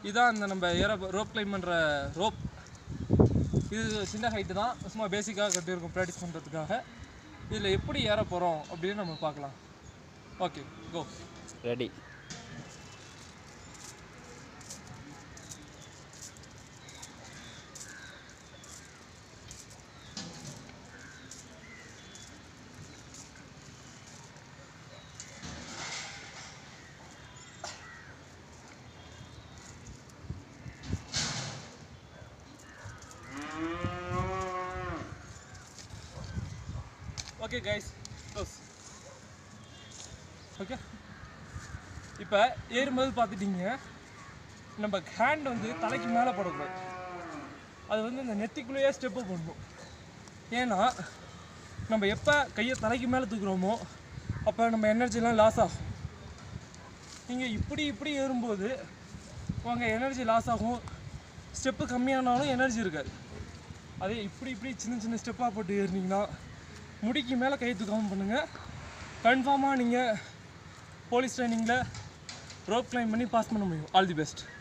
இதான் இந்த நம்ம ஏற ரோப் கிளைம் பண்ணுற ரோப் இது சின்ன ஹைட்டு தான் சும்மா பேசிக்காக கட்டியிருக்கோம் ப்ராக்டிஸ் பண்ணுறதுக்காக இதில் எப்படி ஏற போகிறோம் அப்படின்னு நம்ம பார்க்கலாம் okay go ready okay guys close okay இப்போ ஏறும்போது பார்த்துட்டீங்க நம்ம ஹேண்ட் வந்து தலைக்கு மேலே போடக்கூடாது அது வந்து இந்த நெத்திக்குள்ளேயே ஸ்டெப்பு போடணும் ஏன்னா நம்ம எப்போ கையை தலைக்கு மேலே தூக்குறோமோ அப்போ நம்ம எனர்ஜிலாம் லாஸ் ஆகும் நீங்கள் இப்படி இப்படி ஏறும்போது உங்கள் எனர்ஜி லாஸ் ஆகும் ஸ்டெப்பு கம்மியானாலும் எனர்ஜி இருக்காது அதே இப்படி இப்படி சின்ன சின்ன ஸ்டெப்பாக போட்டு ஏறினீங்கன்னா முடிக்கு மேலே கை தூக்காமல் பண்ணுங்கள் கன்ஃபார்மாக நீங்கள் போலீஸ் ட்ரைனிங்கில் ரோப் கிளைம் பண்ணி பாஸ் பண்ண முடியும் ஆல் தி பெஸ்ட்